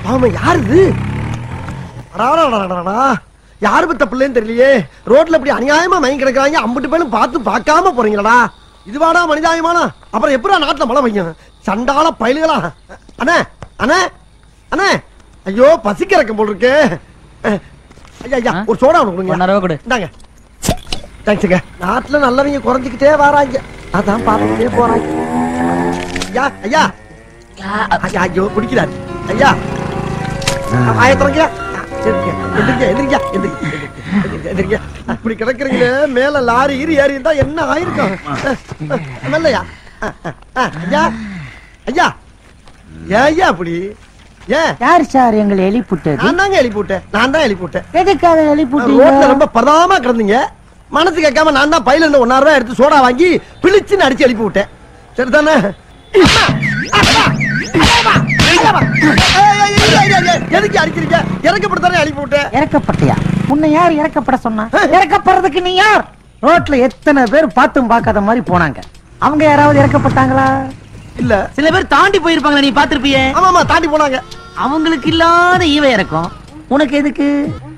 ஆமா யாரு இது அடாடாடாடாடா. யாரு பத்த பிள்ளைன்னு தெரியலையே ரோட்ல இப்படி அநியாயமா மயங்கி கிடக்குறாங்க அம்புட்டு பேரும் பார்த்து பார்க்காம போறீங்களடா இதுவாடா மனிதாயமானா அப்புறம் எப்படா நாட்டுல மழை பெய்யும் சண்டால பயலுகளா அண்ணே அண்ணே அண்ணே ஐயோ பசிக்கிறக்கம் போல் இருக்கு அஹ், ஐயா ஐயா ஆ? ஒரு சோடா ஒன்று கொடுங்க ஒன்னரை ரூபா கொடு இந்தாங்க தேங்க்ஸுங்க நாட்டுல நல்லவங்க குறைஞ்சிக்கிட்டே வராங்க அதான் பார்த்துக்கிட்டே போறாங்க ஐயா ஐயா ஐயா ஐயோ குடிக்கிறாரு ஐயா ஆயத்திரங்க எந்திரிங்க எந்திரிங்க எந்திரிங்க எந்திரிங்க எந்திரிங்க இப்படி கிடக்குறீங்களே மேல லாரி ஈரி ஏறி இருந்தா என்ன ஆயிருக்கும் நல்லையா ஐயா ஐயா ஏன் ஐயா அப்படி ஏன் யார் சார் எங்களை எழுப்பிட்டது நான் தாங்க எழுப்பி விட்டேன் நான் தான் எழுப்பி விட்டேன் எதுக்காக ரோட்ல எழுப்பிட்டீங்க ரொம்ப பதாம கிடந்தீங்க மனசு கேட்காம நான் தான் பையில இருந்து ஒன்னாயிரம் ரூபாய் எடுத்து சோடா வாங்கி பிழிச்சுன்னு அடிச்சு எழுப்பி விட்டேன் சரிதானே அம்மா! அப்பா! ஐயப்பா! ஏய், ஏய், ஏய், ஏய், ஏய், ஏய், எதுக்கு அடிக்கிறீங்க இறக்கப்பட்டு எழுப்பி விட்டேன் இறக்கப்பட்டியா உன்னை யார் இறக்கப்பட சொன்னா இறக்கப்படுறதுக்கு நீ யார் ரோட்ல எத்தனை பேர் பார்த்தும் பார்க்காத மாதிரி போனாங்க அவங்க யாராவது இறக்கப்பட்டாங்களா இல்ல சில பேர் தாண்டி போயிருப்பாங்க நீ பாத்திருப்பியே ஆமா ஆமா தாண்டி போனாங்க அவங்களுக்கு இல்லாத ஈவை இறக்கும் உனக்கு எதுக்கு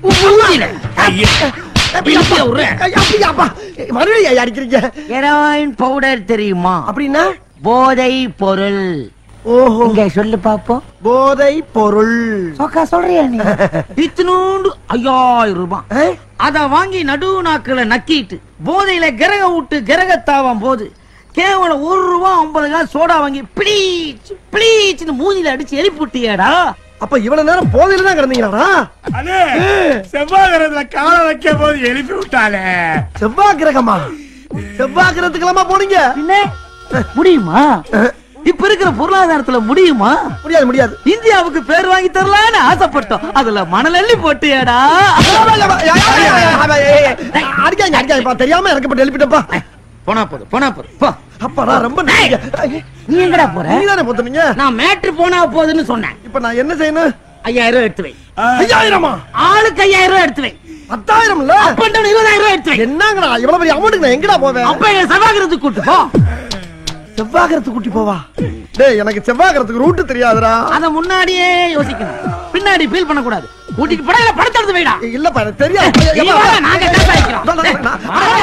இழுப்பியா விடுறேன். ஐயா, அப்படியா, அப்பா? மறுபடியும் ஐயா அடிக்கிறீங்க ஹெராயின் பவுடர் தெரியுமா அப்படின்னா போதை பொருள் ஓஹோ இங்க சொல்லு பாப்போம் போதை பொருள் சோக்கா சொல்றியா நீ இத்தினூண்டு ஐயாயிரம் ரூபாய் ஆ? அத வாங்கி நடு நாக்குல நக்கிட்டு போதையில கிரக விட்டு கிரகத்தாவும் போது கேவலம் ஒரு ரூபா ஐம்பது காசு சோடா வாங்கி ப்ளீச் ப்ளீச்னு மூஞ்சில அடிச்சு எழுப்பி விட்டியாடா அப்ப இவ்வளவு நேரம் போதையில தான் கிடந்தீங்களாடா அண்ணே செவ்வாய் கிரகத்துல காலை வைக்கும் போது எழுப்பி விட்டாளே செவ்வாய் கிரகமா செவ்வாய் கிரகத்துக்கெல்லாமா போனீங்க என்ன முடியுமா இப்ப இருக்கிற பொருளாதாரத்துல முடியுமா முடியாது முடியாது இந்தியாவுக்கு பேர் வாங்கி தரலான்னு ஆசைப்பட்டோம் அதுல மணல் அள்ளி போட்டியாடா அடிக்காங்க அடிக்காங்கப்பா தெரியாம இறக்கப்பட்டு எழுப்பிட்டப்பா போனா போது போனா போது போ அப்பாடா ரொம்ப நன்றிங்க. நீ எங்கடா போற நீதானே போத்துனீங்க நான் மேட்ரு போனா போதுன்னு சொன்னேன் இப்ப நான் என்ன செய்யணும் ஐயாயிரம் ரூபாய் எடுத்து வை ஐயாயிரமா ஆளுக்கு ஐயாயிரம் ரூபாய் எடுத்து வை பத்தாயிரம் இல்ல அப்ப down இருபதாயிரம் ரூபாய் எடுத்து வை என்னங்கடா இவ்வளவு பெரிய அமௌண்ட்டுக்கு நான் எங்கடா போவேன் அப்ப எங்க சபாகிரத்துக்கு கூட்டு போ செவ்வாகரத்துக்கு கூட்டி போவா டேய் எனக்கு செவ்வாகரத்துக்கு ரூட் தெரியாதுடா அத முன்னாடியே யோசிக்கணும் பின்னாடி ஃபீல் பண்ண கூடாது கூட்டிட்டு போடா இல்ல படத்தை எடுத்து வைடா இல்லப்பா எனக்கு தெரியாது நீ வாடா, நாங்க என்ன சாய்க்கிறோம். நான், நான், நான்,